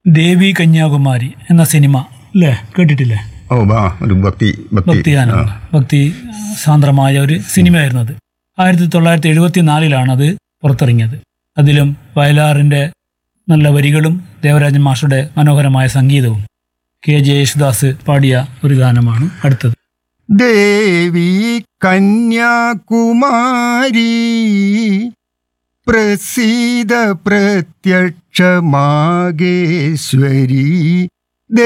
ദേവി കന്യാകുമാരി എന്ന സിനിമ അല്ലേ കേട്ടിട്ടില്ലേ ഓ ആ ഒരു ഭക്തി ഭക്തി ഭക്തിഗാനം ഭക്തി സാന്ദ്രമായ ഒരു സിനിമയായിരുന്നു അത് ആയിരത്തി തൊള്ളായിരത്തി എഴുപത്തി നാലിലാണ് അത് പുറത്തിറങ്ങിയത് അതിലും വയലാറിൻ്റെ നല്ല വരികളും ദേവരാജൻ മാഷുടെ മനോഹരമായ സംഗീതവും കെ ജെ യേശുദാസ് പാടിയ ഒരു ഗാനമാണ് അടുത്തത് ദേവി കന്യാകുമാരി പ്രസീത പ്രത്യക്ഷമാകേശ്വരി